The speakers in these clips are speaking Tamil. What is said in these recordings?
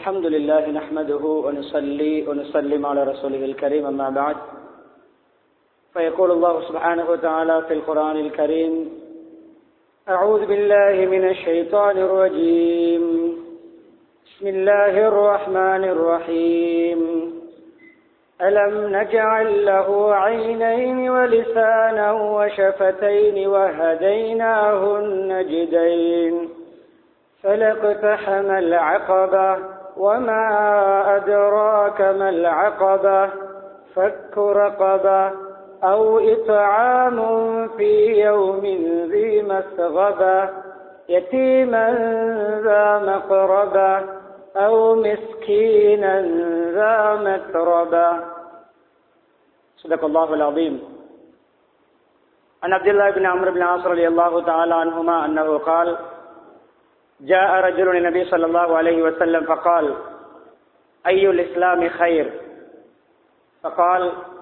الحمد لله نحمده ونصلي ونسلم على رسوله الكريم أما بعد فيقول الله سبحانه وتعالى في القرآن الكريم أعوذ بالله من الشيطان الرجيم بسم الله الرحمن الرحيم ألم نجعل له عينين ولسانا وشفتين وهديناه النجدين فلاقتحم العقبة وما أدراك ما العقبة فك رقبة أو إطعام في يوم ذي مسغبة يتيما ذا مقربة أو مسكينا ذا متربة صدق الله العظيم عن عبد الله بن عمرو بن عاص رضي الله تعالى عنهما أنه قال جاء رجل النبي صلى الله عليه وسلم فقال أي الإسلام خير فقال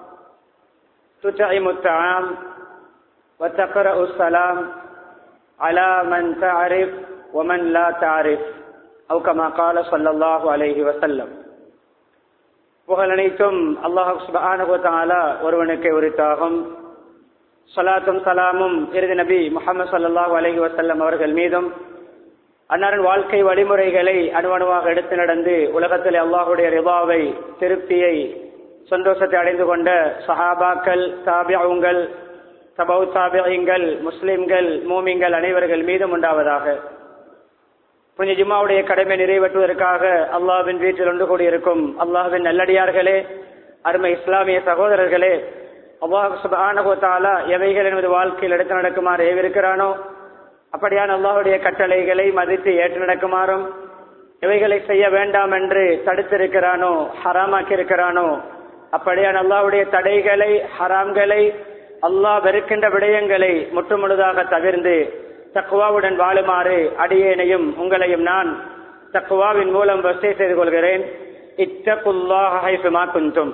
تطعم الطعام وتقرأ السلام على من تعرف ومن لا تعرف أو كما قال صلى الله عليه وسلم புகழ் அனைத்தும் அல்லாஹ் சுபானுவத்தாலா ஒருவனுக்கு உரித்தாகும் சலாத்தும் சலாமும் இறுதி நபி முகமது சல்லாஹூ அலஹி வசல்லம் அவர்கள் மீதும் அன்னாரின் வாழ்க்கை வழிமுறைகளை அணுவணுவாக எடுத்து நடந்து உலகத்தில் அல்லாஹுடைய ரிபாவை திருப்தியை சந்தோஷத்தை அடைந்து கொண்ட சஹாபாக்கள் தாபியாவுங்கள் தபவு தாபியங்கள் முஸ்லிம்கள் மூமிங்கள் அனைவர்கள் மீதும் உண்டாவதாக புனித ஜும்மாவுடைய கடமை நிறைவேற்றுவதற்காக அல்லாஹின் வீட்டில் ஒன்று கூடியிருக்கும் அல்லாஹின் நல்லடியார்களே அருமை இஸ்லாமிய சகோதரர்களே அல்லாஹ் சுபானகோத்தாலா எவைகள் எனது வாழ்க்கையில் எடுத்து நடக்குமாறு ஏவிருக்கிறானோ அப்படியான அல்லாஹுடைய கட்டளைகளை மதித்து ஏற்று நடக்குமாறும் இவைகளை செய்ய வேண்டாம் என்று தடுத்திருக்கிறானோ ஹராமாக்கி இருக்கிறானோ அப்படியான அல்லாஹுடைய தடைகளை ஹராம்களை அல்லாஹ் வெறுக்கின்ற விடயங்களை முற்றுமுழுதாக தவிர்ந்து தக்குவாவுடன் வாழுமாறு அடியேனையும் உங்களையும் நான் தக்குவாவின் மூலம் வசதி செய்து கொள்கிறேன் இத்தகுல்லாஹைஃபிமா குந்தும்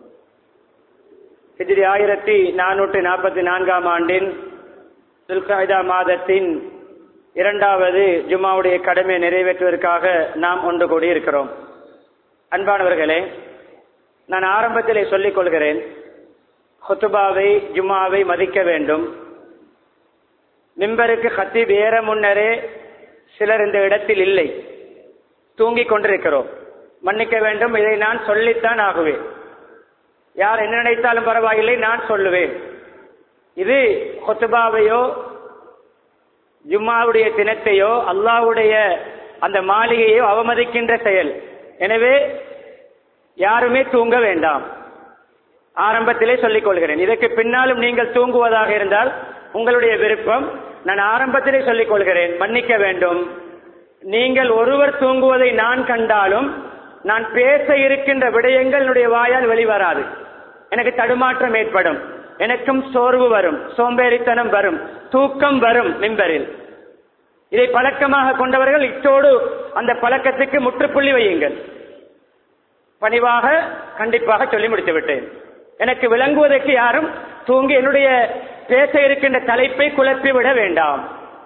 ஹிஜ்ரி ஆயிரத்தி நானூற்றி நாற்பத்தி நான்காம் ஆண்டின் துல்காய்தா மாதத்தின் இரண்டாவது ஜும்மாவுடைய கடமை நிறைவேற்றுவதற்காக நாம் ஒன்று கூடி இருக்கிறோம் அன்பானவர்களே நான் ஆரம்பத்திலே சொல்லிக் கொள்கிறேன் ஹுத்துபாவை ஜும்மாவை மதிக்க வேண்டும் மிம்பருக்கு ஹத்தீப் ஏற முன்னரே சிலர் இந்த இடத்தில் இல்லை தூங்கிக் கொண்டிருக்கிறோம் மன்னிக்க வேண்டும் இதை நான் சொல்லித்தான் ஆகுவேன் யார் என்ன நினைத்தாலும் பரவாயில்லை நான் சொல்லுவேன் இது கொத்துபாவையோ ஜும்மாவுடைய தினத்தையோ அல்லாவுடைய அந்த மாளிகையோ அவமதிக்கின்ற செயல் எனவே யாருமே தூங்க வேண்டாம் ஆரம்பத்திலே சொல்லிக் கொள்கிறேன் இதற்கு பின்னாலும் நீங்கள் தூங்குவதாக இருந்தால் உங்களுடைய விருப்பம் நான் ஆரம்பத்திலே சொல்லிக் கொள்கிறேன் மன்னிக்க வேண்டும் நீங்கள் ஒருவர் தூங்குவதை நான் கண்டாலும் நான் பேச இருக்கின்ற விடயங்கள் என்னுடைய வாயால் வெளிவராது எனக்கு தடுமாற்றம் ஏற்படும் எனக்கும் சோர்வு வரும் சோம்பேறித்தனம் வரும் தூக்கம் வரும் மிம்பரில் இதை பழக்கமாக கொண்டவர்கள் இத்தோடு அந்த பழக்கத்துக்கு முற்றுப்புள்ளி வையுங்கள் பணிவாக கண்டிப்பாக சொல்லி முடித்து விட்டேன் எனக்கு விளங்குவதற்கு யாரும் தூங்கி என்னுடைய பேச இருக்கின்ற தலைப்பை குழப்பி விட வேண்டாம்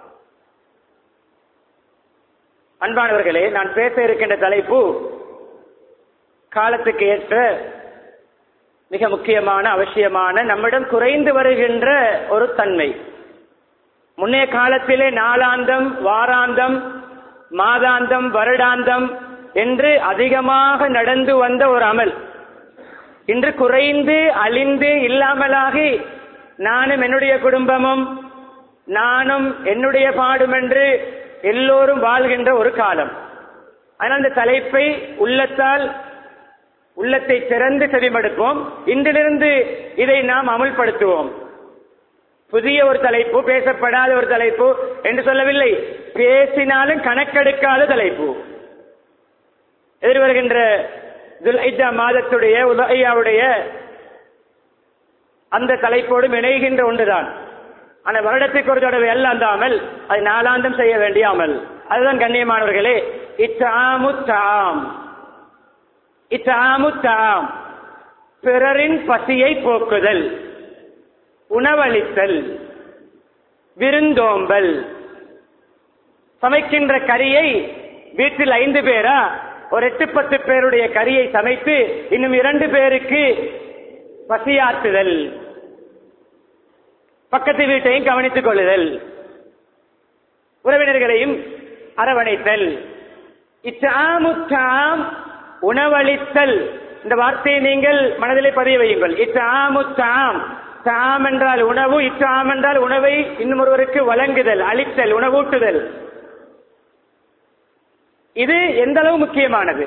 அன்பானவர்களே நான் பேச இருக்கின்ற தலைப்பு காலத்துக்கு ஏற்ற மிக முக்கியமான அவசியமான நம்மிடம் குறைந்து வருகின்ற ஒரு தன்மை முன்னைய காலத்திலே நாளாந்தம் வாராந்தம் மாதாந்தம் வருடாந்தம் என்று அதிகமாக நடந்து வந்த ஒரு அமல் இன்று குறைந்து அழிந்து இல்லாமலாகி நானும் என்னுடைய குடும்பமும் நானும் என்னுடைய பாடும் என்று எல்லோரும் வாழ்கின்ற ஒரு காலம் ஆனால் அந்த தலைப்பை உள்ளத்தால் உள்ளத்தை திறந்து செவிமடுப்போம் இன்றிலிருந்து இதை நாம் அமுல்படுத்துவோம் புதிய ஒரு தலைப்பு பேசப்படாத ஒரு தலைப்பு என்று சொல்லவில்லை பேசினாலும் கணக்கெடுக்காத தலைப்பு எதிர்வருகின்ற துல்ஹிஜா மாதத்துடைய உலகையாவுடைய அந்த தலைப்போடும் இணைகின்ற ஒன்றுதான் ஆனால் வருடத்துக்கு ஒரு தடவை அல்ல அந்தாமல் அது நாளாந்தம் செய்ய வேண்டிய அமல் அதுதான் கண்ணியமானவர்களே இத்தாமு தாம் இத்தாமு தாம் பிறரின் பசியை போக்குதல் உணவளித்தல் விருந்தோம்பல் சமைக்கின்ற கறியை வீட்டில் ஐந்து பேரா ஒரு எட்டு பத்து பேருடைய கறியை சமைத்து இன்னும் இரண்டு பேருக்கு பசியாற்றுதல் பக்கத்து வீட்டையும் கவனித்துக் கொள்ளுதல் உறவினர்களையும் அரவணைத்தல் இச்சாமுத்தாம் உணவளித்தல் இந்த வார்த்தையை நீங்கள் மனதிலே பதிய வையுங்கள் இச்சாமுத்தாம் தாம் என்றால் உணவு இச்சாம் என்றால் உணவை இன்னும் ஒருவருக்கு வழங்குதல் அளித்தல் உணவூட்டுதல் இது எந்த அளவு முக்கியமானது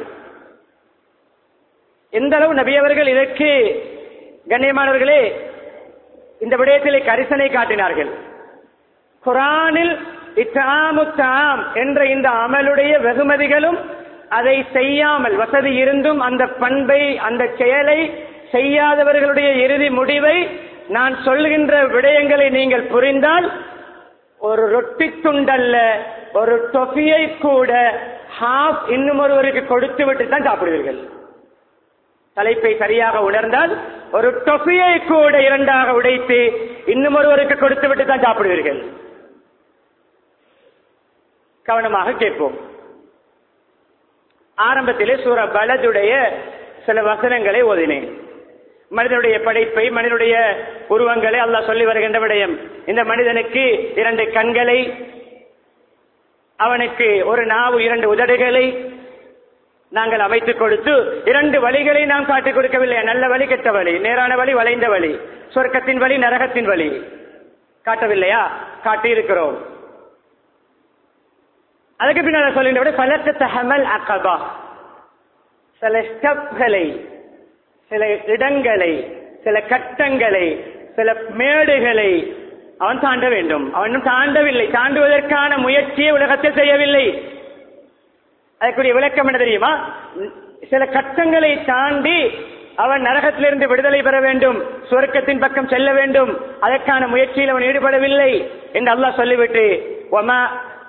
எந்த அளவு நபியவர்கள் இதற்கு கண்ணியமானவர்களே இந்த விடயத்திலே கரிசனை காட்டினார்கள் குரானில் இத்தாமுத்தாம் என்ற இந்த அமலுடைய வெகுமதிகளும் அதை செய்யாமல் வசதி இருந்தும் அந்த பண்பை அந்த செயலை செய்யாதவர்களுடைய இறுதி முடிவை நான் சொல்கின்ற விடயங்களை நீங்கள் புரிந்தால் ஒரு ரொட்டி துண்டல்ல ஒரு தொஃபியை கூட ஹாஃப் இன்னும் ஒருவருக்கு கொடுத்து விட்டு தான் சாப்பிடுவீர்கள் தலைப்பை சரியாக உணர்ந்தால் ஒரு தொஃபியை கூட இரண்டாக உடைத்து இன்னும் ஒருவருக்கு கொடுத்து விட்டு தான் சாப்பிடுவீர்கள் கவனமாக கேட்போம் ஆரம்பத்திலே சூர பலதுடைய சில வசனங்களை ஓதினேன் மனிதனுடைய படைப்பை மனிதனுடைய உருவங்களை அல்லாஹ் சொல்லி வருகின்ற விடயம் இந்த மனிதனுக்கு இரண்டு கண்களை அவனுக்கு ஒரு நாவு இரண்டு உதடுகளை நாங்கள் அமைத்துக் கொடுத்து இரண்டு வழிகளை நாம் காட்டிக் கொடுக்கவில்லை நல்ல வழி கெட்ட வழி நேரான வழி வளைந்த வழி சொர்க்கத்தின் வழி நரகத்தின் வழி காட்டவில்லையா காட்டியிருக்கிறோம் அதுக்கு பின்னால் சொல்லுகின்ற விட பலத்த தகமல் அக்கபா சில ஸ்டெப்களை சில இடங்களை சில கட்டங்களை சில மேடுகளை அவன் தாண்ட வேண்டும் அவனும் தாண்டவில்லை தாண்டுவதற்கான முயற்சியை உலகத்தில் செய்யவில்லை அதற்குரிய விளக்கம் என்ன தெரியுமா சில கட்டங்களை தாண்டி அவன் நரகத்திலிருந்து விடுதலை பெற வேண்டும் சுவர்க்கத்தின் பக்கம் செல்ல வேண்டும் அதற்கான முயற்சியில் அவன் ஈடுபடவில்லை என்று அல்லாஹ் சொல்லிவிட்டு ஒமா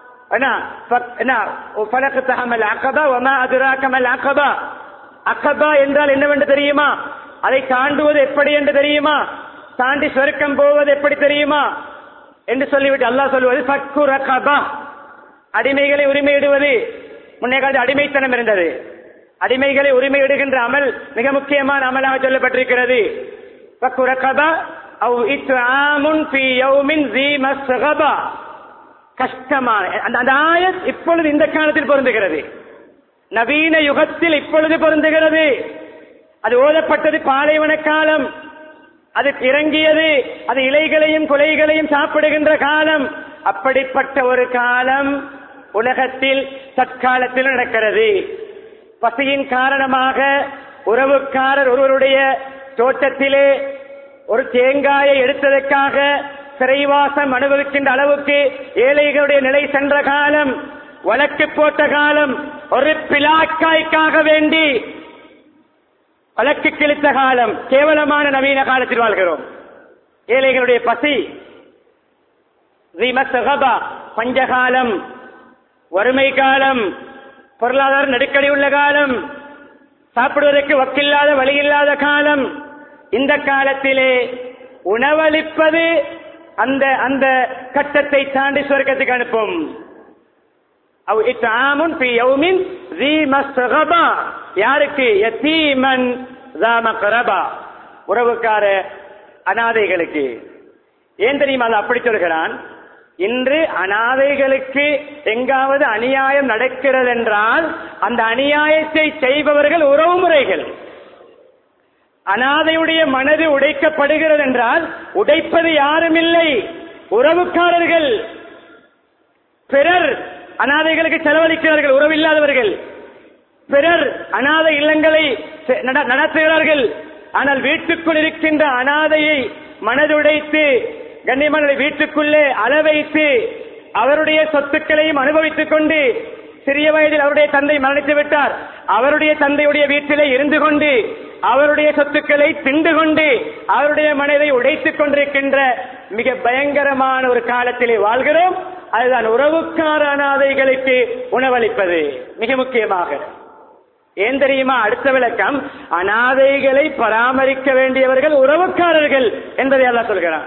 அக்கபா என்றால் என்னவென்று தெரியுமா அதை தாண்டுவது எப்படி என்று தெரியுமா தாண்டி சொர்க்கம் போவது எப்படி தெரியுமா என்று சொல்லிவிட்டு அல்லாஹ் சொல்லுவது ஃபக்கு ரகபா அடிமைகளை உரிமையிடுவது முன்னே காலத்து அடிமைத்தனம் இருந்தது அடிமைகளை உரிமையிடுகின்ற அமல் மிக முக்கியமான அமலாக சொல்லப்பட்டிருக்கிறது ஃபக்கு ரகபா அவ் இத்ஆமுன் ஃபீ யௌமின் ஸீ மஸ்கபா கஷ்டமான அந்த அந்த ஆயத் இப்பொழுது இந்த காலத்தில் பொருந்துகிறது நவீன யுகத்தில் இப்பொழுது பொருந்துகிறது அது ஓதப்பட்டது பாலைவன காலம் அது இறங்கியது அது இலைகளையும் குலைகளையும் சாப்பிடுகின்ற காலம் அப்படிப்பட்ட ஒரு காலம் உலகத்தில் தற்காலத்தில் நடக்கிறது பசியின் காரணமாக உறவுக்காரர் ஒருவருடைய தோட்டத்திலே ஒரு தேங்காயை எடுத்ததற்காக சிறைவாசம் அனுபவிக்கின்ற அளவுக்கு ஏழைகளுடைய நிலை சென்ற காலம் வழக்கு போட்ட காலம் ஒரு பிளாக்காய்க்காக வேண்டி வழக்கு கிழித்த காலம் கேவலமான நவீன காலத்தில் வாழ்கிறோம் ஏழைகளுடைய பசி பஞ்சகாலம் வறுமை காலம் பொருளாதார நெருக்கடி உள்ள காலம் சாப்பிடுவதற்கு வக்கில்லாத வழியில்லாத காலம் இந்த காலத்திலே உணவளிப்பது அந்த அந்த கட்டத்தை தாண்டி சொர்க்கத்துக்கு அனுப்பும் அவ் இத்ஆமுன் ஃபீ யௌமின் ذي مسغبة யாருக்கு யதீமன் ذا مقربة உறவுக்கார அனாதைகளுக்கு ஏன் தெரியுமா அது அப்படி சொல்கிறான் இன்று அனாதைகளுக்கு எங்காவது அநியாயம் நடக்கிறது என்றால் அந்த அநியாயத்தை செய்பவர்கள் உறவு முறைகள் அனாதையுடைய மனது உடைக்கப்படுகிறது என்றால் உடைப்பது யாரும் இல்லை உறவுக்காரர்கள் பிறர் அனாதைகளுக்கு செலவழிக்கிறார்கள் உறவில்லாதவர்கள் பிறர் அனாதை இல்லங்களை செ- நட- நடத்துகிறார்கள் ஆனால் வீட்டுக்குள் இருக்கின்ற அனாதையை மனதுடைத்து கண்ணியமான வீட்டுக்குள்ளே அளவைத்து அவருடைய சொத்துக்களையும் அனுபவித்துக் கொண்டு சிறிய வயதில் அவருடைய தந்தை மரணித்து விட்டார் அவருடைய தந்தையுடைய வீட்டிலே இருந்து கொண்டு அவருடைய சொத்துக்களை திண்டு கொண்டு அவருடைய மனதை உடைத்துக் கொண்டிருக்கின்ற மிக பயங்கரமான ஒரு காலத்திலே வாழ்கிறோம் அதுதான் உறவுக்கார அனாதைகளுக்கு உணவளிப்பது மிக முக்கியமாக ஏன் தெரியுமா அடுத்த விளக்கம் அனாதைகளை பராமரிக்க வேண்டியவர்கள் உறவுக்காரர்கள் என்பதை அல்லாஹ் சொல்கிறான்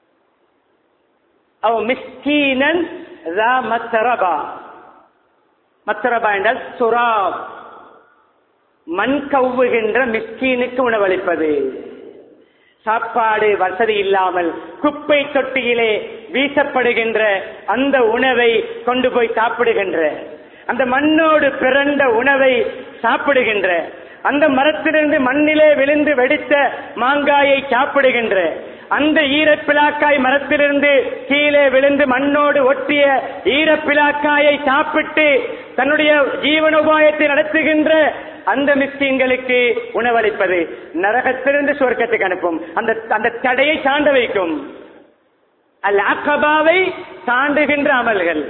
அவ் மிஸ்கீனன் ذا متربا. மத்தரபா என்றால் சுராப் மண் கவ்வுகின்ற மிஸ்கீனுக்கு உணவளிப்பது சாப்பாடு வசதி இல்லாமல் குப்பை தொட்டியிலே வீசப்படுகின்ற அந்த உணவை கொண்டு போய் சாப்பிடுகின்ற அந்த மண்ணோடு பிறந்த உணவை சாப்பிடுகின்ற அந்த மரத்திலிருந்து மண்ணிலே விழுந்து வெடித்த மாங்காயை சாப்பிடுகின்ற அந்த ஈரப்பிலாக்காய் மரத்திலிருந்து கீழே விழுந்து மண்ணோடு ஒட்டிய ஈரப்பிலாக்காயை சாப்பிட்டு தன்னுடைய ஜீவனோபாயத்தை நடத்துகின்ற அந்த மிஸ்கீன்களுக்கு உணவளிப்பது நரகத்திலிருந்து சுவர்க்கத்துக்கு அனுப்பும் அந்த அந்த தடையை தாண்ட வைக்கும் அல் அக்கபாவை தாண்டுகின்ற அமல்கள்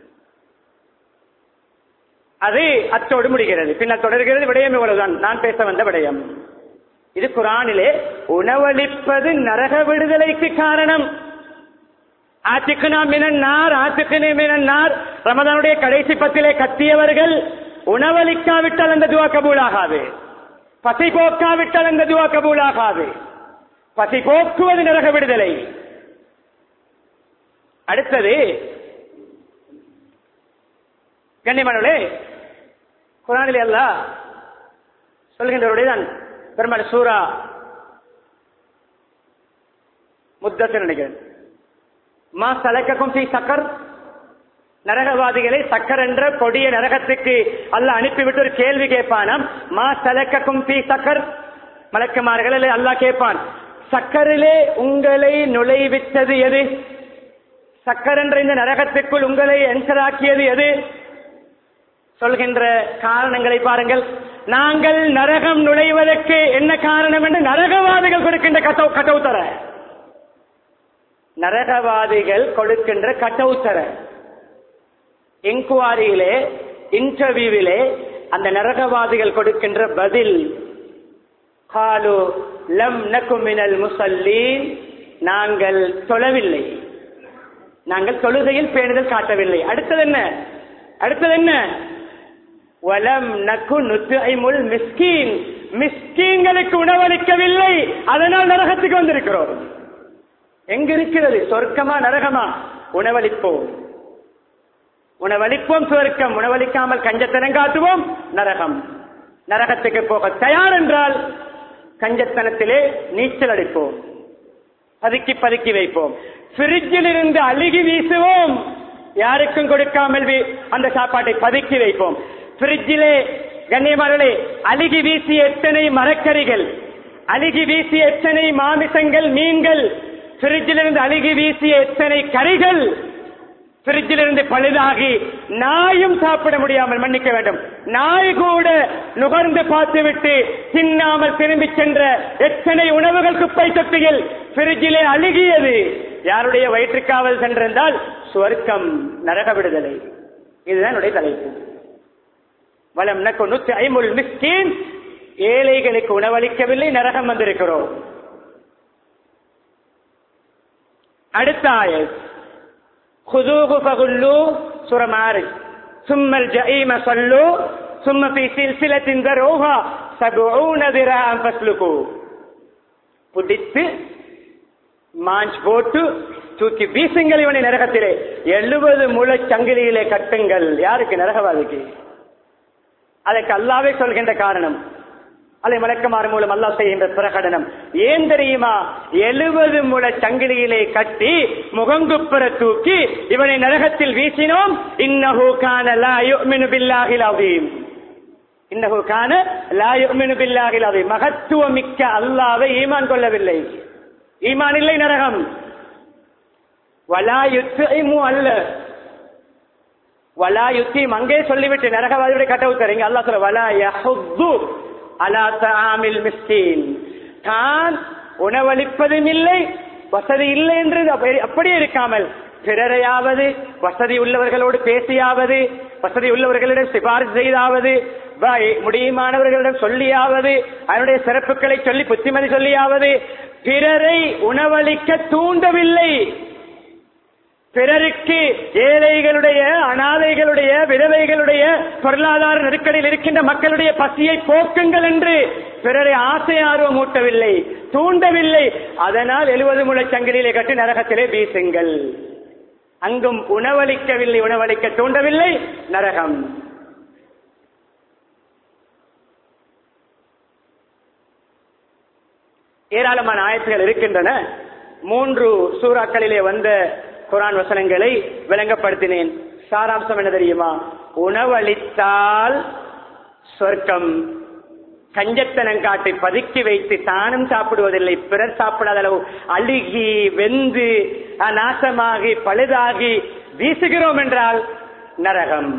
அது அத்தோடு முடிகிறது பின்னர் தொடர்கிறது விடயம் இவ்வளவுதான் நான் பேச வந்த விடயம் இது குரானிலே உணவளிப்பது நரக விடுதலைக்கு காரணம் ஆத்துக்குனா மினன்னார் ஆத்துக்குனே மினன்னார் ரமதானுடைய கடைசி பத்திலே கத்தியவர்கள் உணவளிக்காவிட்டால் அந்த துவா கபூலாகாது பசி போக்காவிட்டால் அந்த துவா கபூலாகாது பசி போக்குவது நரக விடுதலை அடுத்தது கண்ணியமானவர்களே குரானிலே அல்ல சொல்கின்றவருடைய தான் பெருமாள் சூரா முத்தத்தை நினைக்கிறேன் மா சலக்கக்கும் ஃபீ சக்கர் நரகவாதிகளை சக்கர் என்ற கொடிய நரகத்துக்கு அல்ல அனுப்பிவிட்டு ஒரு கேள்வி கேட்பானாம் மா சலக்கக்கும் ஃபீ சக்கர் மலக்குமார்கள் அல்லாஹ் கேட்பான் சக்கரிலே உங்களை நுழைவித்தது எது சக்கர் என்ற இந்த நரகத்துக்குள் உங்களை என்சராக்கியது எது சொல்கின்ற காரணங்களை பாருங்கள் நாங்கள் நரகம் நுழைவதற்கு என்ன காரணம் என்று நரகவாதிகள் கொடுக்கின்ற கட்டவு கட்டவுத்தர நரகவாதிகள் கொடுக்கின்ற கட்டவுத்தர என்குவாரியிலே இன்டர்வியூவிலே அந்த நரகவாதிகள் கொடுக்கின்ற பதில் காலு லம் நகுமினல் முசல்லீன் நாங்கள் தொழவில்லை நாங்கள் தொழுகையில் பேணுதல் காட்டவில்லை அடுத்தது என்ன அடுத்தது என்ன வலம் நக்கு நுத்துமுல் மிஸ்கீன் மிஸ்கீன்களுக்கு உணவளிக்கவில்லை அதனால் நரகத்துக்கு வந்திருக்கிறோம் எங்க இருக்கிறது சொர்க்கமா நரகமா உணவளிப்போம் உணவளிப்போம் சொர்க்கம் உணவளிக்காமல் கஞ்சத்தனம் காட்டுவோம் நரகம் நரகத்துக்கு போக தயார் என்றால் கஞ்சத்தனத்திலே நீச்சல் அடிப்போம் பதுக்கி பதுக்கி வைப்போம் பிரிட்ஜில் இருந்து அழுகி வீசுவோம் யாருக்கும் கொடுக்காமல் வி- அந்த சாப்பாட்டை பதுக்கி வைப்போம் பிரிட்ஜிலே கண்ணியமானே அழுகி வீசிய எத்தனை மரக்கறிகள் அழுகி வீசிய எத்தனை மாமிசங்கள் மீன்கள் பிரிட்ஜில் இருந்து அழுகி வீசிய எத்தனை கறிகள் பிரிட்ஜில் இருந்து பழுதாகி நாயும் சாப்பிட முடியாமல் மன்னிக்க வேண்டும் நாய் கூட நுகர்ந்து பார்த்துவிட்டு தின்னாமல் திரும்பி சென்ற எத்தனை உணவுகள் குப்பை தொட்டியில் பிரிட்ஜிலே அழுகியது யாருடைய வயிற்றுக்காவல் சென்றிருந்தால் சுவர்க்கம் நரக விடுதலை இதுதான் என்னுடைய தலைப்பு வலம் நக்கு நூத்தி ஐம்பது மிஸ்கீன் ஏழைகளுக்கு உணவளிக்கவில்லை நரகம் வந்திருக்கிறோம் அடுத்த ஆயத் خذوه فغلوه سورة معارج ثم الجحيم صلوه ثم في سلسلة ذرعها سبعون ذراعا فاسلكوه பிடித்து மாஞ்ச் போட்டு தூக்கி வீசுங்கள் இவனை நரகத்திலே எழுபது முளை சங்கிலியிலே கட்டுங்கள் யாருக்கு நரகவாதிக்கு அதற்கு அல்லாவே சொல்கின்ற காரணம் அதை மலக்குமாறு மூலம் அல்லாஹ் செய்கின்ற பிரகடனம் ஏன் தெரியுமா எழுபது முழ சங்கிலியிலே கட்டி முகங்குப்புற தூக்கி இவனை நரகத்தில் வீசினோம் இன்னஹு கான லா யுமினு பில்லாஹில் அதீம் இன்னஹு கான லா யுமினு பில்லாஹில் அதீம் மகத்துவமிக்க அல்லாவை ஈமான் கொள்ளவில்லை ஈமான் இல்லை நரகம் வலா யுத்தைமு அல்ல வலா யுத்தீம் அங்கே சொல்லிவிட்டு நரகவாதியுடைய கட்ட உத்தரீங்க அல்லாஹ் சொல்ல வலா யஹுத்து அலா தஆமில் மிஸ்கீன் தான் உணவளிப்பதும் இல்லை வசதி இல்லை என்று அப்படி- அப்படியே இருக்காமல் பிறரையாவது வசதி உள்ளவர்களோடு பேசியாவது வசதி உள்ளவர்களிடம் சிபாரிசு செய்தாவது வ- முடியுமானவர்களிடம் சொல்லியாவது அதனுடைய சிறப்புகளை சொல்லி புத்திமதி சொல்லியாவது பிறரை உணவளிக்க தூண்டவில்லை பிறருக்கு ஏழைகளுடைய அனாதைகளுடைய விதவைகளுடைய பொருளாதார நெருக்கடியில் இருக்கின்ற மக்களுடைய பசியை போக்குங்கள் என்று பிறரை ஆசை ஆர்வம் ஊட்டவில்லை தூண்டவில்லை அதனால் எழுபது முளை சங்கிலிலே கட்டி நரகத்திலே வீசுங்கள் அங்கும் உணவளிக்கவில்லை உணவளிக்க தூண்டவில்லை நரகம் ஏராளமான ஆயத்துகள் இருக்கின்றன மூன்று சூறாக்களிலே வந்த குரான் வசனங்களை விளங்கப்படுத்தினேன் சாராம்சம் என்ன தெரியுமா உணவளித்தால் சொர்க்கம் கஞ்சத்தனம் காட்டி பதுக்கி வைத்து தானும் சாப்பிடுவதில்லை பிறர் சாப்பிடாத அளவு அழுகி வெந்து அஹ், நாசமாகி பழுதாகி வீசுகிறோம் என்றால் நரகம்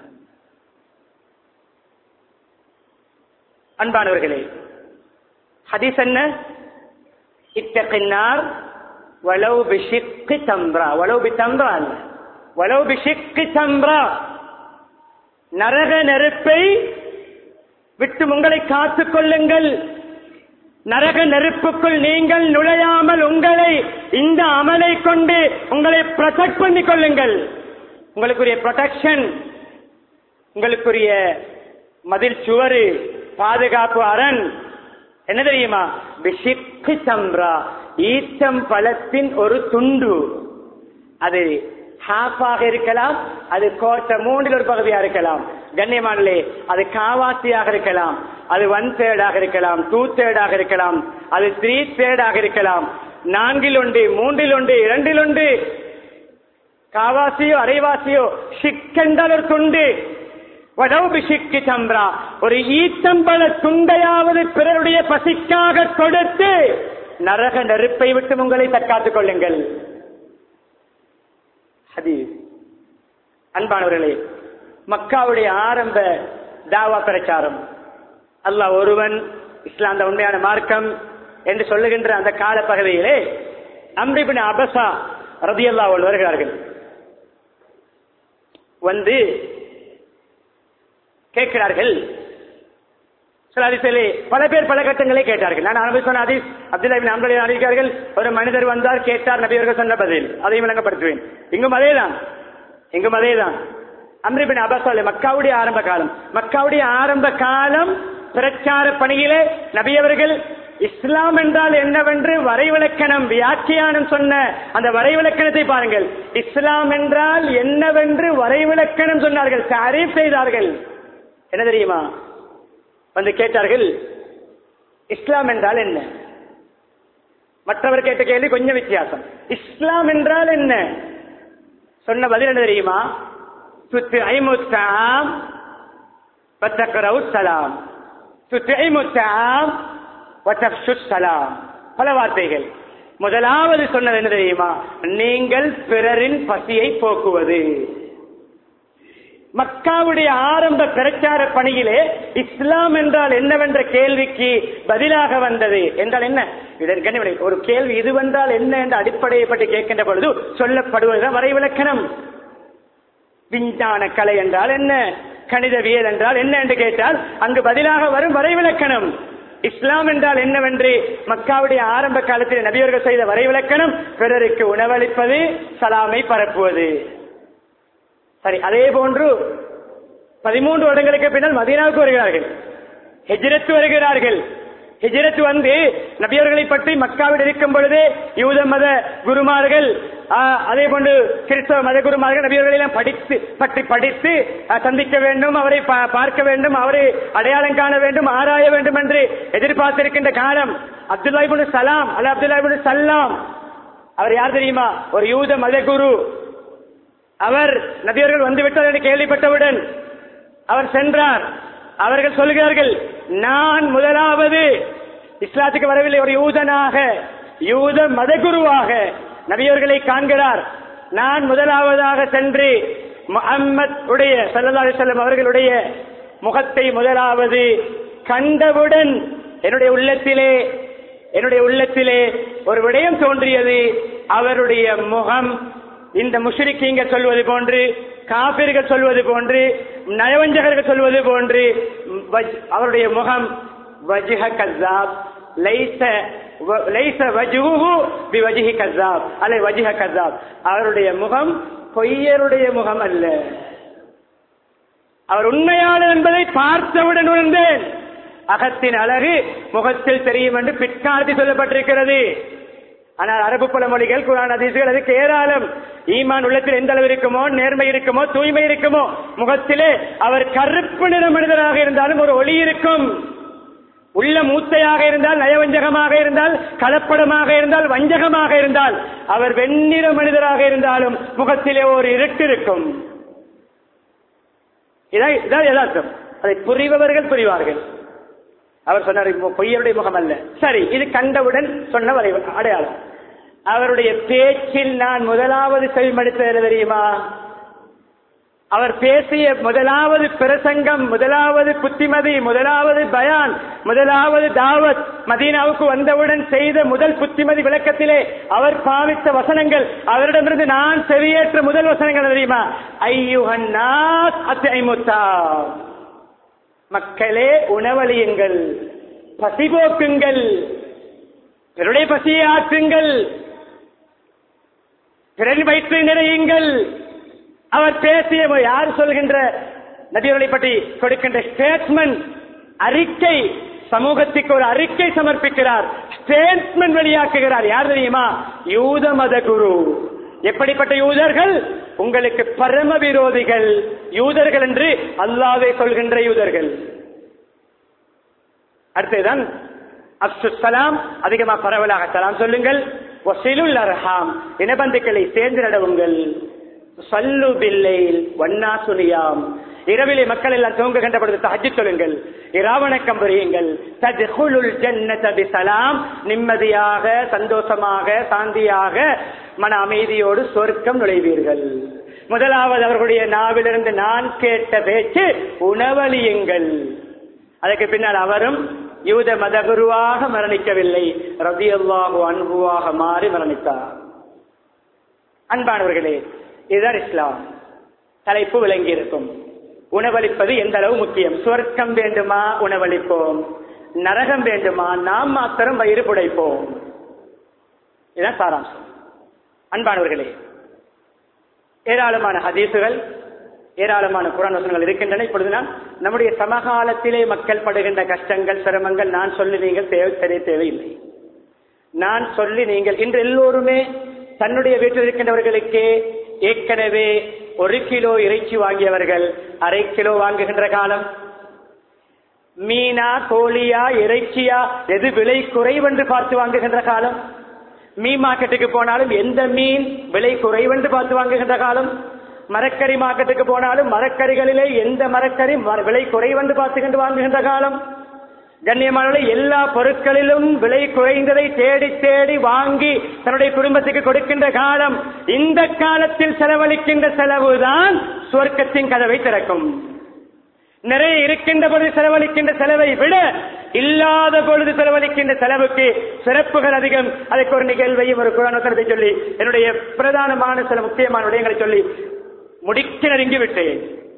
அன்பானவர்களே ஹதீஸ் என்ன இத்தகின்னார் வலவு பிஷிக்கு தம்ரா வலவு பி தம்ரா அல்ல வலவு பிஷிக்கு தம்ரா நரக நெருப்பை விட்டு உங்களை காத்துக் கொள்ளுங்கள் நரக நெருப்புக்குள் நீங்கள் நுழையாமல் உங்களை இந்த அமலை கொண்டு உங்களை ப்ரொடெக்ட் பண்ணிக் கொள்ளுங்கள் உங்களுக்குரிய ப்ரொடெக்ஷன் உங்களுக்குரிய மதில் சுவரு பாதுகாப்பு அரண் என்ன தெரியுமா பிஷிக்கு சம்ரா ஈச்சம் பழத்தின் ஒரு துண்டு அது ஹாஃபாக இருக்கலாம் அது கோட்டை மூன்றில் ஒரு பகுதியா இருக்கலாம் கண்ணியமானே அது காவாசியாக இருக்கலாம் அது ஒன் தேர்டாக இருக்கலாம் டூ தேர்டாக இருக்கலாம் அது த்ரீ தேர்டாக இருக்கலாம் நான்கில் ஒன்று மூன்றில் ஒன்று இரண்டில் ஒன்று காவாசியோ அரைவாசியோ ஷிக்கென்றால் ஒரு துண்டு வடவுபிஷிக்கு சம்பிரா ஒரு ஈத்தம்பள துண்டையாவது பிறருடைய பசிக்காக கொடுத்து நரக நெருப்பை விட்டு உங்களை தற்காத்துக் கொள்ளுங்கள் ஹதீஸ் அன்பானவர்களே மக்காவுடைய ஆரம்ப தாவா பிரச்சாரம் அல்லாஹ் ஒருவன் இஸ்லாம் தான் உண்மையான மார்க்கம் என்று சொல்லுகின்ற அந்த கால பகுதியிலே அம்ரிபின் அபசா ரதியல்லா வருகிறார்கள் வந்து கேட்கிறார்கள் சில அதிசயிலே பல பேர் பல கட்டங்களை கேட்டார்கள் நான் அனுபவி சொன்ன அதிஸ் அப்துல்லா பின் அம்பலி அறிவிக்கிறார்கள் ஒரு மனிதர் வந்தார் கேட்டார் நபியர்கள் சொன்ன பதில் அதையும் விளங்கப்படுத்துவேன் இங்கும் அதேதான் இங்கும் அதேதான் அம்ரிபின் அபாசாலே மக்காவுடைய ஆரம்ப காலம் மக்காவுடைய ஆரம்ப காலம் பிரச்சார பணியிலே நபியவர்கள் இஸ்லாம் என்றால் என்னவென்று வரைவிலக்கணம் வியாக்கியானம் சொன்ன அந்த வரைவிலக்கணத்தை பாருங்கள் இஸ்லாம் என்றால் என்னவென்று வரைவிலக்கணம் சொன்னார்கள் தாரீஃப் செய்தார்கள் என்ன தெரியுமா வந்து கேட்டார்கள் இஸ்லாம் என்றால் என்ன மற்றவர் கேட்ட கேள்வி கொஞ்சம் வித்தியாசம் இஸ்லாம் என்றால் என்ன சொன்ன பதில் என்ன தெரியுமா துத்து ஐமுத்தாம் பத்தக்கரவு சலாம் துத்து ஐமுத்தாம் வத்தப்ஷு சலாம் பல வார்த்தைகள் முதலாவது சொன்னது என்ன தெரியுமா நீங்கள் பிறரின் பசியை போக்குவது மக்காவுடைய ஆரம்ப பிரச்சார பணியிலே இஸ்லாம் என்றால் என்னவென்ற கேள்விக்கு பதிலாக வந்தது என்றால் என்ன இதன் கண்ணியவனே, ஒரு கேள்வி இது வந்தால் என்ன என்ற அடிப்படையை பற்றி கேட்கின்ற பொழுது சொல்லப்படுவதுதான் வரைவிலக்கணம் விஞ்ஞான கலை என்றால் என்ன கணிதவியல் என்றால் என்ன என்று கேட்டால் அங்கு பதிலாக வரும் வரைவிலக்கணம் இஸ்லாம் என்றால் என்னவென்று மக்காவுடைய ஆரம்ப காலத்தில் நபியர்கள் செய்த வரைவிலக்கணம் பிறருக்கு உணவளிப்பது சலாமை பரப்புவது சரி அதே போன்று பதிமூன்று வருடங்களுக்கு பின்னால் மதீனாவுக்கு வருகிறார்கள் ஹெஜ்ரத் வருகிறார்கள் ஹிஜ்ரத் வந்து நபியர்களை பற்றி மக்காவில் இருக்கும் பொழுது யூத மத குருமார்கள் ஆ, அதே போன்று கிறிஸ்தவ மத குருமார்கள் நபியர்களை எல்லாம் படித்து பற்றி படித்து ஆ, சந்திக்க வேண்டும் அவரை பா- பார்க்க வேண்டும் அவரை அடையாளம் காண வேண்டும் ஆராய வேண்டும் என்று எதிர்பார்த்திருக்கின்ற காலம் அப்துல்லாஹிபுன் சலாம் அல்ல அப்துல்லாஹிபுன் சல்லாம் அவர் யார் தெரியுமா ஒரு யூத மத குரு அவர் நபியர்கள் வந்து விட்டார் என்று கேள்விப்பட்டவுடன் அவர் சென்றார் அவர்கள் சொல்கிறார்கள் நான் முதலாவது இஸ்லாத்துக்கு வரவில்லை ஒரு யூதனாக யூத மதகுருவாக நபியர்களை காண்கிறார் நான் முதலாவதாக சென்று முஹம்மத் உடைய சல்லல்லாஹு அலைஹி வஸல்லம் அவர்களுடைய முகத்தை முதலாவது கண்டவுடன் என்னுடைய உள்ளத்திலே என்னுடைய உள்ளத்திலே ஒரு விடயம் தோன்றியது அவருடைய முகம் இந்த முஷ்ரிக்கீங்க சொல்வது போன்று காபிர்கள் சொல்வது போன்று நயவஞ்சகர்கள் சொல்வது போன்று வஜ்- அவருடைய முகம் வஜ்ஹ கஸாப் லைஸ வ- லைஸ வஜ்ஹுஹு பிவஜ்ஹி கஸாப் அல்ல வஜ்ஹ கஸாப் அவருடைய முகம் பொய்யருடைய முகம் அல்ல அவர் உண்மையாளர் என்பதை பார்த்தவுடன் உணர்ந்தேன் அகத்தின் அழகு முகத்தில் தெரியும் என்று பிற்காலத்தில் சொல்லப்பட்டிருக்கிறது ஆனால் அரபு பழமொழிகள் குரான் அதிசுகள் அதுக்கு ஏராளம் ஈமான் உள்ளத்தில் எந்த அளவு இருக்குமோ நேர்மை இருக்குமோ தூய்மை இருக்குமோ முகத்திலே அவர் கருப்பு நிற மனிதராக இருந்தாலும் ஒரு ஒளி இருக்கும் உள்ள மூத்தையாக இருந்தால் நயவஞ்சகமாக இருந்தால் கலப்படமாக இருந்தால் வஞ்சகமாக இருந்தால் அவர் வெண்ணிற மனிதராக இருந்தாலும் முகத்திலே ஒரு இருட்டு இருக்கும் இதான் இதான் யதார்த்தம் அதை புரிபவர்கள் புரிவார்கள் அவர் சொன்னார் இப்போ பொய்யருடைய முகம் அல்ல சரி இது கண்டவுடன் சொன்ன வரை அடையாளம் அவருடைய பேச்சில் நான் முதலாவது செவிமடுத்தது தெரியுமா அவர் பேசிய முதலாவது பிரசங்கம் முதலாவது புத்திமதி முதலாவது பயான் முதலாவது தாவத் மதீனாவுக்கு வந்தவுடன் செய்த முதல் புத்திமதி விளக்கத்திலே அவர் பாவித்த வசனங்கள் அவரிடமிருந்து நான் செவியேற்ற முதல் வசனங்கள் தெரியுமா ஐயுகன்னாஸ் அத்தைமுத்தா மக்களே உணவளியுங்கள் பசிபோக்குங்கள் பிறருடைய பசியை ஆற்றுங்கள் பிறர் வயிற்று நிறையுங்கள் அவர் பேசிய யார் சொல்கின்ற நபியவர்களை பற்றி கொடுக்கின்ற ஸ்டேட்மெண்ட் அறிக்கை சமூகத்துக்கு ஒரு அறிக்கை சமர்ப்பிக்கிறார் ஸ்டேட்மெண்ட் வெளியாக்குகிறார் யார் தெரியுமா யூத மத குரு எப்படிப்பட்ட யூதர்கள் உங்களுக்கு பரம விரோதிகள் யூதர்கள் என்று அல்லாவே சொல்கின்ற யூதர்கள் அடுத்ததுதான் அப்சு சலாம் அதிகமா பரவலாக சலாம் சொல்லுங்கள் வசிலுல் அர்ஹாம் இனபந்துக்களை சேர்ந்து நடவுங்கள் சல்லு பில்லைல் வண்ணா சுனியாம் இரவிலே மக்கள் எல்லாம் தூங்குகின்ற பொழுது தஹஜ் சொல்லுங்கள் இராவணக்கம் புரியுங்கள் தத்ஹுலுல் ஜன்னத பிஸலாம் நிம்மதியாக சந்தோஷமாக சாந்தியாக மன அமைதியோடு சொர்க்கம் நுழைவீர்கள் முதலாவது அவர்களுடைய நாவிலிருந்து நான் கேட்ட பேச்சு உணவளியுங்கள் அதற்கு பின்னால் அவரும் யூத மதகுருவாக மரணிக்கவில்லை ரதியல்லாஹு அன்புவாக மாறி மரணித்தார் அன்பானவர்களே இதுதான் இஸ்லாம் தலைப்பு விளங்கி இருக்கும் உணவளிப்பது எந்த அளவு முக்கியம் சுவர்க்கம் வேண்டுமா உணவளிப்போம் நரகம் வேண்டுமா நாம் மாத்திரம் வயிறு புடைப்போம் இதுதான் சாராம்சம் அன்பானவர்களே ஏராளமான ஹதீசுகள் ஏராளமான குரான் வசனங்கள் இருக்கின்றன இப்பொழுது நான் நம்முடைய சமகாலத்திலே மக்கள் படுகின்ற கஷ்டங்கள் சிரமங்கள் நான் சொல்லி நீங்கள் தேவை தெரிய தேவையில்லை நான் சொல்லி நீங்கள் இன்று எல்லோருமே தன்னுடைய வீட்டில் இருக்கின்றவர்களுக்கே ஏற்கனவே ஒரு கிலோ இறைச்சி வாங்கியவர்கள் அரை கிலோ வாங்குகின்ற காலம் மீனா கோழியா இறைச்சியா எது விலை குறைவென்று பார்த்து வாங்குகின்ற காலம் மீன் மார்க்கெட்டுக்கு போனாலும் எந்த மீன் விலை குறைவென்று பார்த்து வாங்குகின்ற காலம் மரக்கறி மார்க்கெட்டுக்கு போனாலும் மரக்கறிகளிலே எந்த மரக்கறி ம- விலை குறைவென்று பார்த்துக்கிட்டு வாங்குகின்ற காலம் கண்ணியமானவர்களே எல்லா பொருட்களிலும் விலை குறைந்ததை தேடி தேடி வாங்கி தன்னுடைய குடும்பத்துக்கு கொடுக்கின்ற காலம் இந்த காலத்தில் செலவழிக்கின்ற செலவுதான் சுவர்க்கத்தின் கதவை திறக்கும் நிறைய இருக்கின்ற பொழுது செலவழிக்கின்ற செலவை விட இல்லாத பொழுது செலவழிக்கின்ற செலவுக்கு சிறப்புகள் அதிகம் அதற்கு ஒரு நிகழ்வையும் ஒரு குரானத்தை சொல்லி என்னுடைய பிரதானமான சில முக்கியமான விடயங்களை சொல்லி முடிக்க நெருங்கி விட்டேன்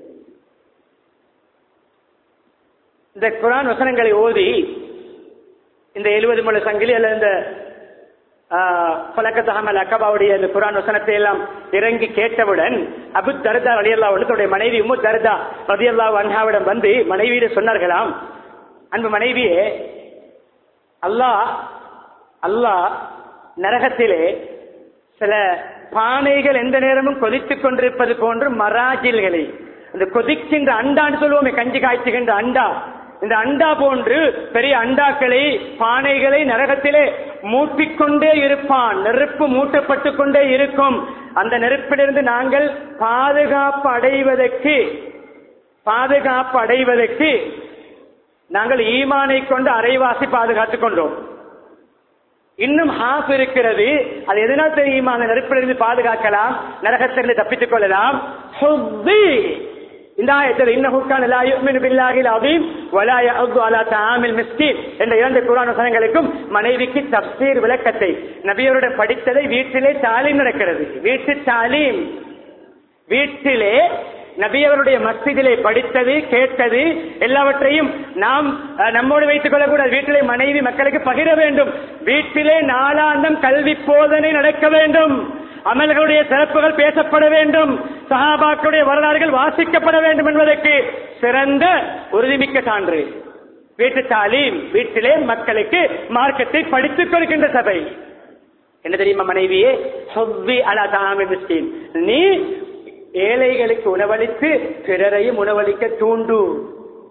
இந்த குரான் வசனங்களை ஓதி இந்த எழுபது முழு சங்கிலி அல்லது இந்த பலக்கத்தகமல் அக்கபாவுடைய இந்த குரான் வசனத்தை எல்லாம் இறங்கி கேட்டவுடன் அபு தர்தா அலியல்லா தன்னுடைய மனைவி உம்மு தர்தா ரதியல்லா அன்ஹாவிடம் வந்து மனைவியிடம் சொன்னார்களாம் அன்பு மனைவியே அல்லாஹ் அல்லாஹ் நரகத்திலே சில பானைகள் எந்த நேரமும் கொதித்துக் கொண்டிருப்பது போன்று மராஜில்களை அந்த கொதிக்கின்ற அண்டான்னு சொல்லுவோமே கஞ்சி காய்ச்சுகின்ற அண்டா இந்த அண்டா போன்று பெரிய அண்டாக்களை பானைகளை நரகத்திலே மூட்டிக்கொண்டே இருப்பான் நெருப்பு மூட்டப்பட்டு கொண்டே இருக்கும் அந்த நெருப்பிலிருந்து நாங்கள் பாதுகாப்பு அடைவதற்கு பாதுகாப்பு அடைவதற்கு நாங்கள் ஈமானை கொண்டு அரைவாசி பாதுகாத்துக் கொண்டோம் இன்னும் ஹாஃப் இருக்கிறது அது எதனால் தெரியுமா அந்த நெருப்பிலிருந்து பாதுகாக்கலாம் நரகத்திலிருந்து தப்பித்துக் கொள்ளலாம் ஹுப்பி. இந்த ஆயத்தில் இன்னஹுக்கான லா யுமினு பில்லாஹில் அதீம் வலா யஅது அலா தஆமில் மிஸ்கீன் என்ற இரண்டு குர்ஆன் வசனங்களுக்கும் மனைவிக்கு தப்சீர் விளக்கத்தை நபியருடன் படித்ததை வீட்டிலே தாலீம் நடக்கிறது வீட்டு தாலீம் வீட்டிலே நபியவருடைய மஸ்ஜிதிலே படித்தது கேட்டது எல்லாவற்றையும் நாம் அஹ், நம்மோடு வைத்துக் கொள்ளக்கூடாது வீட்டிலே மனைவி மக்களுக்கு பகிர வேண்டும் வீட்டிலே நாளாந்தம் கல்வி போதனை நடக்க வேண்டும் அமல்களுடைய சிறப்புகள் பேசப்பட வேண்டும் சஹாபாக்களுடைய வரலாறுகள் வாசிக்கப்பட வேண்டும் என்பதற்கு சிறந்த உறுதிமிக்க சான்று வீட்டு தாலீம் வீட்டிலே மக்களுக்கு மார்க்கத்தை படித்துக் கொடுக்கின்ற சபை என்ன தெரியுமா மனைவியே ஹொவ்வி அலா தாமி மிஸ்கின் நீ ஏழைகளுக்கு உணவளித்து பிறரையும் உணவளிக்க தூண்டு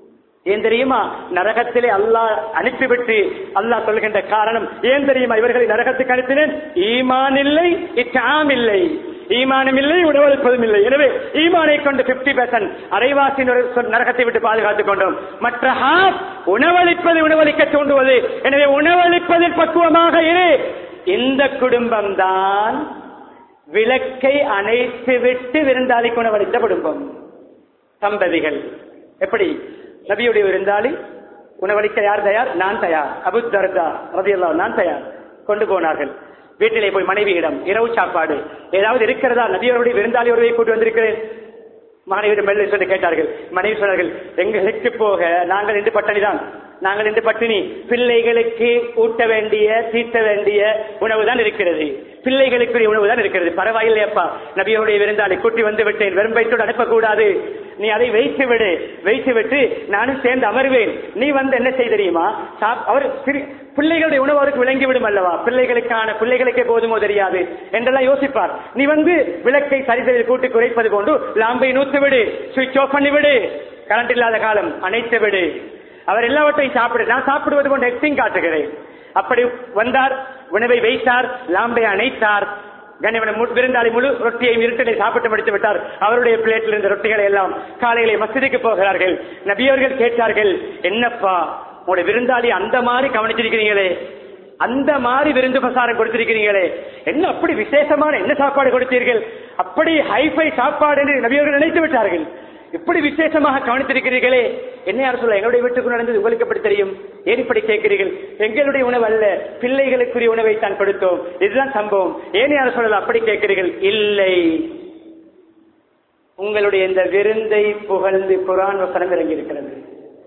ஏன் தெரியுமா நரகத்திலே அல்லாஹ் அனுப்பிவிட்டு அல்லாஹ் சொல்கின்ற காரணம் ஏன் தெரியுமா இவர்களை நரகத்துக்கு அனுப்பினேன் ஈமான் இல்லை இச்சாம் இல்லை ஈமானம் இல்லை உணவளிப்பதும் இல்லை எனவே ஈமானை கொண்டு பிப்டி பெர்சன்ட் அரைவாசி நரகத்தை விட்டு பாதுகாத்துக் கொண்டோம் மற்ற ஹாப் உணவளிப்பது உணவளிக்க தூண்டுவது எனவே உணவளிப்பதில் பக்குவமாக இரு இந்த குடும்பம் தான் விளக்கை அணைத்து விட்டு விருந்தாளிக்கு உணவளித்த குடும்பம் தம்பதிகள் எப்படி நபியுடைய விருந்தாளி உணவளிக்க யார் தயார் நான் தயார் அபு தர்தா ரதியல்லாஹு நான் தயார் கொண்டு போனார்கள் வீட்டிலே போய் மனைவியிடம் இரவு சாப்பாடு ஏதாவது இருக்கிறதா நபியருடைய விருந்தாளி ஒருவை கூட்டி வந்திருக்கிறேன் மனைவியிடம் மெல்ல சொல்லி கேட்டார்கள் மனைவி சொன்னார்கள் எங்களுக்கு போக நாங்கள் இன்று பட்டினிதான் நாங்கள் இன்று பட்டினி பிள்ளைகளுக்கு ஊட்ட வேண்டிய தீர்த்த வேண்டிய உணவு தான் இருக்கிறது பிள்ளைகளுக்குரிய உணவு தான் இருக்கிறது பரவாயில்லையப்பா நபியோடைய விருந்தாளி கூட்டி வந்து விட்டேன் வெறும் வயிற்றோடு அனுப்பக்கூடாது நீ அதை வைத்து விடு வைத்து விட்டு நானும் சேர்ந்து அமர்வேன் நீ வந்து என்ன செய்ய தெரியுமா சாப்- அவர் சிறு- பிள்ளைகளுடைய உணவு அவருக்கு விளங்கி விடும் அல்லவா பிள்ளைகளுக்கான பிள்ளைகளுக்கே போதுமோ தெரியாது என்றெல்லாம் யோசிப்பார் நீ வந்து விளக்கை சரிதலில் கூட்டி குறைப்பது கொண்டு லாம்பை நூத்து விடு சுவிட்ச் ஆஃப் பண்ணி விடு கரண்ட் இல்லாத காலம் அணைத்து விடு அவர் எல்லாவற்றையும் சாப்பிடு நான் சாப்பிடுவது கொண்டு எக்ஸிங் காட்டுகிறேன் அப்படி வந்தார் உணவை வைத்தார் லாம்பை அணைத்தார் கண்ணியவன மு- விருந்தாளி முழு ரொட்டியை இருட்டிலே சாப்பிட்டு முடித்து விட்டார் அவருடைய பிளேட்டில் இருந்த ரொட்டிகளை எல்லாம் காலையிலே மசதிக்கு போகிறார்கள் நபியவர்கள் கேட்டார்கள் என்னப்பா உங்களுடைய விருந்தாளி அந்த மாதிரி கவனிச்சிருக்கிறீங்களே அந்த மாதிரி விருந்து பிரசாரம் கொடுத்திருக்கிறீங்களே என்ன அப்படி விசேஷமான என்ன சாப்பாடு கொடுத்தீர்கள் அப்படி ஹைஃபை சாப்பாடு என்று நபியவர்கள் நினைத்து விட்டார்கள் இப்படி விசேஷமாக கவனித்திருக்கிறீர்களே என்ன யார் சொல்ல எங்களுடைய வீட்டுக்கு நடந்தது உங்களுக்கு எப்படி தெரியும் ஏன் இப்படி கேட்கிறீர்கள் எங்களுடைய உணவு அல்ல பிள்ளைகளுக்குரிய உணவை தான் கொடுத்தோம் இதுதான் சம்பவம் ஏன் யார் சொல்லல அப்படி கேட்கிறீர்கள் இல்லை உங்களுடைய இந்த விருந்தை புகழ்ந்து குரான் வசனம் இறங்கி இருக்கிறது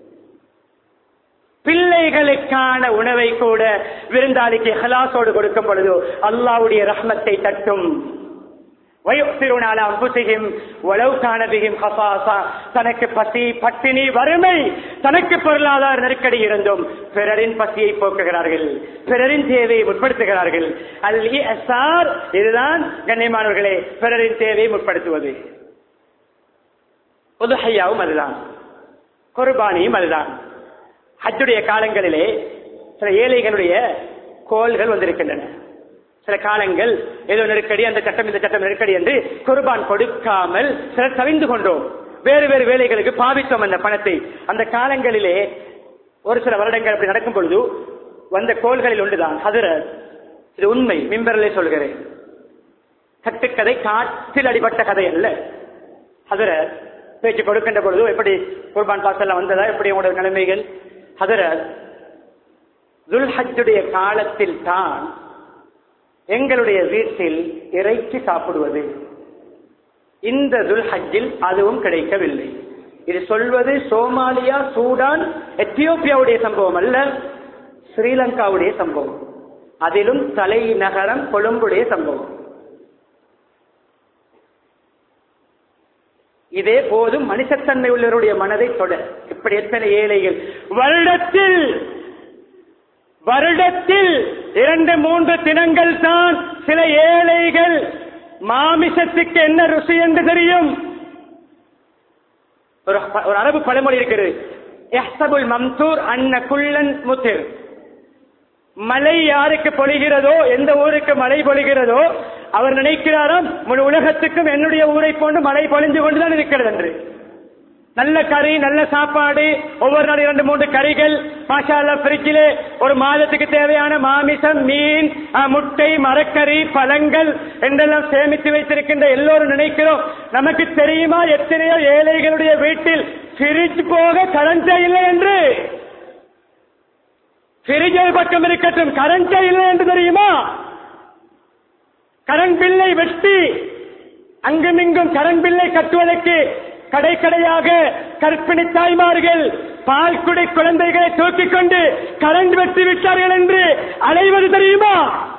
பிள்ளைகளுக்கான உணவை கூட விருந்தாளிக்கு ஹலாசோடு கொடுக்கும் பொழுது அல்லாவுடைய ரஹ்மத்தை தட்டும் وَيُؤْثِرُونَ عَلَى أَنفُسِهِمْ وَلَوْ كَانَ بِهِمْ خَصَاصَةٌ தனக்கு பசி பட்டினி வறுமை தனக்கு பொருளாதார நெருக்கடி இருந்தும் பிறரின் பசியை போக்குகிறார்கள் பிறரின் தேவையை முற்படுத்துகிறார்கள் அல் இஹ்சார் இதுதான் கண்ணியமானவர்களே பிறரின் தேவையை முற்படுத்துவது உதுஹையாவும் அதுதான் குர்பானியும் அதுதான் ஹஜ்ஜுடைய காலங்களிலே சில ஏழைகளுடைய கோள்கள் வந்திருக்கின்றன சில காலங்கள் ஏதோ நெருக்கடி அந்த சட்டம் இந்த சட்டம் நெருக்கடி என்று குர்பான் கொடுக்காமல் சிலர் தவிந்து கொண்டோம் வேறு வேறு வேலைகளுக்கு பாவித்தோம் அந்த பணத்தை அந்த காலங்களிலே ஒரு சில வருடங்கள் அப்படி நடக்கும் பொழுது வந்த கோள்களில் ஒன்றுதான் ஹதரத் இது உண்மை மிம்பரிலே சொல்கிறேன் கட்டுக்கதை காற்றில் அடிபட்ட கதை அல்ல ஹதரத் பேச்சு கொடுக்கின்ற பொழுது எப்படி குர்பான் பாஸ் எல்லாம் வந்ததா எப்படி உங்களோட நிலைமைகள் ஹதரத் துல்ஹஜ்ஜுடைய காலத்தில் தான் எங்களுடைய வீட்டில் இறைச்சி சாப்பிடுவது இந்த துல்ஹஜ்ஜில் அதுவும் கிடைக்கவில்லை இது சொல்வது சோமாலியா சூடான் எத்தியோப்பியாவுடைய சம்பவம் அல்ல ஸ்ரீலங்காவுடைய சம்பவம் அதிலும் தலைநகரம் கொழும்புடைய சம்பவம் இதே போதும் மனுஷத்தன்மை உள்ளவருடைய மனதை தொட இப்படி எத்தனை ஏழைகள் வருடத்தில் வருடத்தில் இரண்டு மூன்று தினங்கள் தான் சில ஏழைகள் மாமிசத்துக்கு என்ன ருசி என்று தெரியும் ஒரு ஒரு அரபு பழமொழி இருக்கிறது எஹ்சபுல் மம்தூர் அன்ன குள்ளன் முத்திர் மழை யாருக்கு பொழிகிறதோ எந்த ஊருக்கு மழை பொழிகிறதோ அவர் நினைக்கிறாராம் முழு உலகத்துக்கும் என்னுடைய ஊரை போன்று மழை பொழிந்து கொண்டுதான் இருக்கிறது என்று நல்ல கறி நல்ல சாப்பாடு ஒவ்வொரு நாள் இரண்டு மூன்று கறிகள் மாஷால்லா பிரிட்ஜிலே ஒரு மாதத்துக்கு தேவையான மாமிசம் மீன் அஹ், முட்டை மரக்கறி பழங்கள் என்றெல்லாம் சேமித்து வைத்திருக்கின்ற எல்லோரும் நினைக்கிறோம் நமக்கு தெரியுமா எத்தனையோ ஏழைகளுடைய வீட்டில் பிரிட்ஜ் போக கரண்டே இல்லை என்று பிரிட்ஜ் ஒரு பக்கம் இருக்கட்டும் கரண்டே இல்லை என்று தெரியுமா கரண்ட் பில்லை வெட்டி அங்குமிங்கும் கரண்ட் பில்லை கட்டுவதற்கு கடை கடையாக கற்பிணி தாய்மார்கள் பால் குடை குழந்தைகளை தூக்கிக் கொண்டு கரண்ட் வெட்டி விட்டார்கள் என்று அலைவது தெரியுமா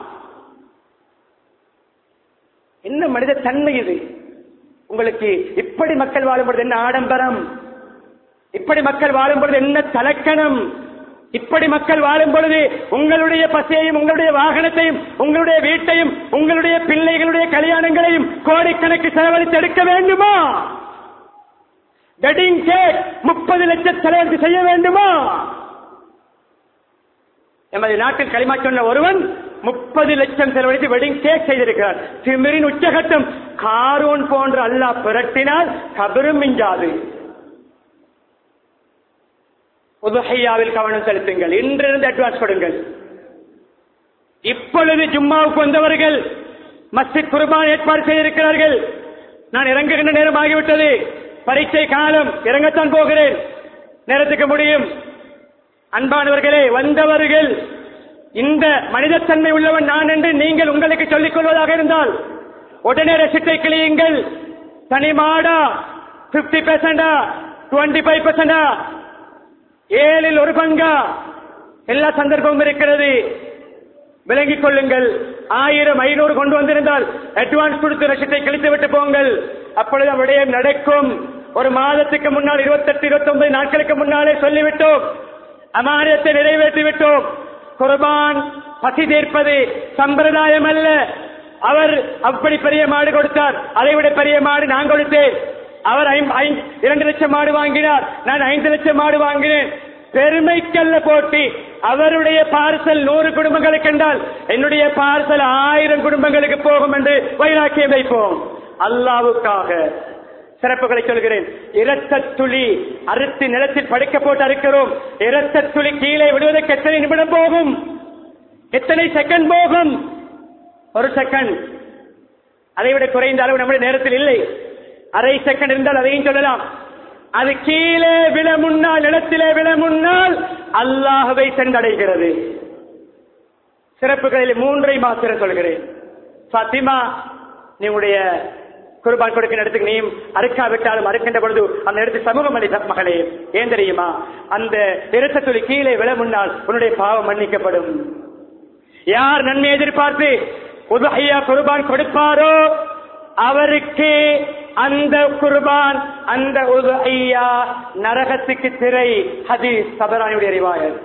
என்ன மனித தன்மை இது உங்களுக்கு இப்படி மக்கள் வாழும் பொழுது என்ன ஆடம்பரம் இப்படி மக்கள் வாழும் பொழுது என்ன தலக்கணம் இப்படி மக்கள் வாழும் பொழுது உங்களுடைய பசியையும் உங்களுடைய வாகனத்தையும் உங்களுடைய வீட்டையும் உங்களுடைய பிள்ளைகளுடைய கல்யாணங்களையும் கோடிக்கணக்கு செலவழித்து எடுக்க வேண்டுமா வெட்டிங் கேக் முப்பது லட்சம் செலவழித்து செய்ய வேண்டுமா எமது நாட்டில் களிமா சொன்ன ஒருவன் முப்பது லட்சம் செலவழித்து வெட்டிங் கேக் செய்திருக்கிறார் திமிரின் உச்சகட்டம் காரோன் போன்ற அல்லாஹ் புரட்டினால் கபரும் மிஞ்சாது உதுஹையாவில் கவனம் செலுத்துங்கள் இன்றிருந்து அட்வான்ஸ் கொடுங்கள் இப்பொழுது ஜும்மாவுக்கு வந்தவர்கள் மஸ்ஜித் குர்பான் ஏற்பாடு செய்திருக்கிறார்கள் நான் இறங்குகின்ற நேரம் ஆகிவிட்டது பரீட்சை காலம் இறங்கத்தான் போகிறேன் நேரத்துக்கு முடியும் அன்பானவர்களே வந்தவர்கள் இந்த மனிதத்தன்மை உள்ளவன் நான் என்று நீங்கள் உங்களுக்கு சொல்லிக் கொள்வதாக இருந்தால் உடனே ரசித்தை கிளியுங்கள் தனி மாடா பிப்டி பெர்சென்டா டுவெண்ட்டி ஃபைவ் பெர்சென்டா ஏழில் ஒரு பங்கா எல்லா சந்தர்ப்பமும் இருக்கிறது விளங்கிக் கொள்ளுங்கள் ஆயிரம் ஐநூறு கொண்டு வந்திருந்தால் அட்வான்ஸ் கொடுத்து ரசத்தை கழித்து விட்டு போங்கள் அப்பொழுது விடயம் நடக்கும் ஒரு மாதத்துக்கு முன்னால் இருபத்தெட்டு இருபத்தி ஒன்பது நாட்களுக்கு முன்னாலே சொல்லிவிட்டோம் அமானியத்தை நிறைவேற்றி விட்டோம் குர்பான் பசி தீர்ப்பது சம்பிரதாயம் அல்ல அவர் அப்படி பெரிய மாடு கொடுத்தார் அதை விட பெரிய மாடு நான் கொடுத்தேன் அவர் ஐம்- ஐம்- இரண்டு லட்சம் மாடு வாங்கினார் நான் ஐந்து லட்சம் மாடு வாங்கினேன் பெருமைக்கல்ல போட்டி அவருடைய பார்சல் நூறு குடும்பங்களுக்கு என்றால் என்னுடைய பார்சல் ஆயிரம் குடும்பங்களுக்கு போகும் என்று வைராக்கியம் வைப்போம் அல்லாவுக்காக சிறப்புகளை சொல்கிறேன் இரத்த துளி அறுத்து நிலத்தில் படுக்க போட்டு அறுக்கிறோம் இரத்த துளி கீழே விடுவதற்கு எத்தனை நிமிடம் போகும் எத்தனை செகண்ட் போகும் ஒரு செகண்ட் அதை விட குறைந்த அளவு நம்முடைய நேரத்தில் இல்லை அரை செகண்ட் இருந்தால் அதையும் சொல்லலாம் அது கீழே விழ முன்னால் நிலத்திலே விழ முன்னால் அல்லாஹவை சென்றடைகிறது சிறப்புகளில் மூன்றை மாத்திரம் சொல்கிறேன் பாத்திமா நீங்களுடைய குர்பான் கொடுக்கிற இடத்துக்கு நீயும் அறுக்காவிட்டாலும் அறுக்கின்ற பொழுது அந்த இடத்து சமூகம் அளித்த மகளே ஏன் தெரியுமா அந்த இரத்த துளி கீழே விழ முன்னால் உன்னுடைய பாவம் மன்னிக்கப்படும் யார் நன்மை எதிர்பார்த்து உதகையா குர்பான் கொடுப்பாரோ அவருக்கு அந்த குர்பான் அந்த உதகையா நரகத்துக்கு திரை ஹதீஸ் சபரானுடைய ரிவாயத்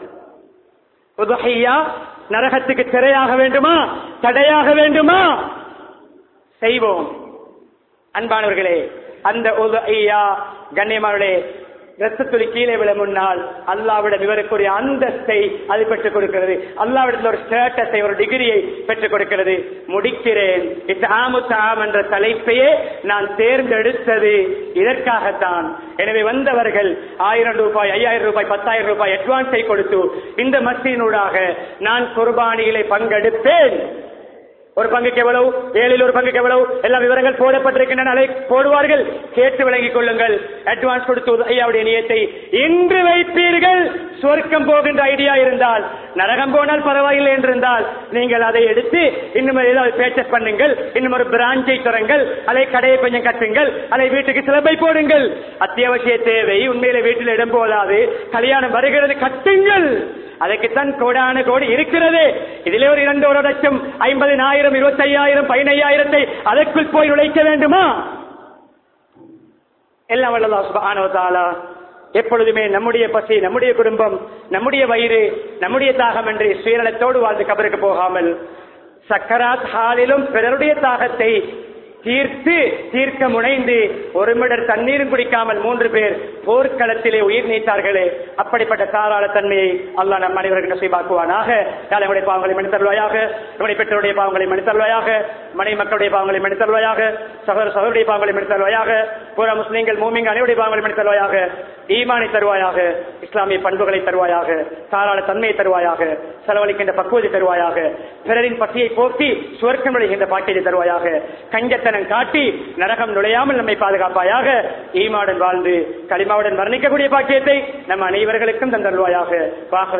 உதகையா நரகத்துக்கு திரையாக வேண்டுமா தடையாக வேண்டுமா செய்வோம் அன்பானவர்களே அந்த உதகையா கண்ணியமானவர்களே ரத்தத்துளி கீழே விழ முன்னால் அல்லாவிடம் இவருக்குரிய அந்தஸ்தை அது பெற்றுக் கொடுக்கிறது அல்லாவிடத்தில் ஒரு ஸ்டேட்டஸை ஒரு டிகிரியை பெற்றுக் கொடுக்கிறது முடிக்கிறேன் இத்தாமு தாம் என்ற தலைப்பையே நான் தேர்ந்தெடுத்தது இதற்காகத்தான் எனவே வந்தவர்கள் ஆயிரம் ரூபாய் ஐயாயிரம் ரூபாய் பத்தாயிரம் ரூபாய் அட்வான்ஸை கொடுத்து இந்த மத்தியினூடாக நான் குர்பானியிலே பங்கெடுப்பேன் ஒரு பங்குக்கு எவ்வளவு ஏழில் ஒரு பங்குக்கு எவ்வளவு எல்லா விவரங்கள் போடப்பட்டிருக்கின்றன அதை போடுவார்கள் கேட்டு விளங்கிக் கொள்ளுங்கள் அட்வான்ஸ் கொடுத்து ஐயாவுடைய நியத்தை இன்று வைப்பீர்கள் சுவர்க்கம் போகின்ற ஐடியா இருந்தால் நரகம் போனால் பரவாயில்லை என்றிருந்தால் நீங்கள் அதை எடுத்து இன்னும் ஏதாவது பேச்சஸ் பண்ணுங்கள் இன்னும் ஒரு பிராஞ்சை தொடங்கள் அதை கடையை கொஞ்சம் கட்டுங்கள் அதை வீட்டுக்கு சிலபை போடுங்கள் அத்தியாவசிய தேவை உண்மையில வீட்டில் இடம் போதாது கல்யாணம் வருகிறது கட்டுங்கள் அதற்குத்தான் கோடான கோடி இருக்கிறது இதிலே ஒரு இரண்டு ஒரு லட்சம் ஐம்பதினாயிரம் இருபத்தி ஐயாயிரம் பதினையாயிரத்தை அதற்குள் போய் நுழைக்க வேண்டுமா எல்லாம் வல்லதா சுபானோ தாலா எப்பொழுதுமே நம்முடைய பசி நம்முடைய குடும்பம் நம்முடைய வயிறு நம்முடைய தாகம் என்று சுயநலத்தோடு வாழ்ந்து கபருக்கு போகாமல் சக்கராத் ஹாலிலும் பிறருடைய தாகத்தை தீர்த்து தீர்க்க முனைந்து ஒரு மிடர் தண்ணீரும் குடிக்காமல் மூன்று பேர் போர்க்களத்திலே உயிர் நீத்தார்களே அப்படிப்பட்ட தாராள தன்மையை அல்லாஹ் நம் அனைவருக்கு நசைபாக்குவானாக தலைமுறை பாவங்களை மன்னித்தருவாயாக நம்முடைய பெற்றோருடைய பாவங்களை மன்னித்தருவாயாக மனை மக்களுடைய பாவங்களை மன்னித்தருவாயாக சகோதர சகோதரிய பாவங்களை மன்னித்தருவாயாக பூரா முஸ்லீம்கள் மூமிங்க அனைவருடைய பாவங்களை மன்னித்தருவாயாக ஈமானை தருவாயாக இஸ்லாமிய பண்புகளை தருவாயாக தாராள தன்மையை தருவாயாக செலவழிக்கின்ற பக்குவத்தை தருவாயாக பிறரின் பசியை போக்கி சுவர்க்கம் நுழைகின்ற பாக்கியத்தை தருவாயாக கஞ்சத்தனம் காட்டி நரகம் நுழையாமல் நம்மை பாதுகாப்பாயாக ஈமாவுடன் வாழ்ந்து களிமாவுடன் மரணிக்கக்கூடிய பாக்கியத்தை நம் அனைவர்களுக்கும் தந்தருவாயாக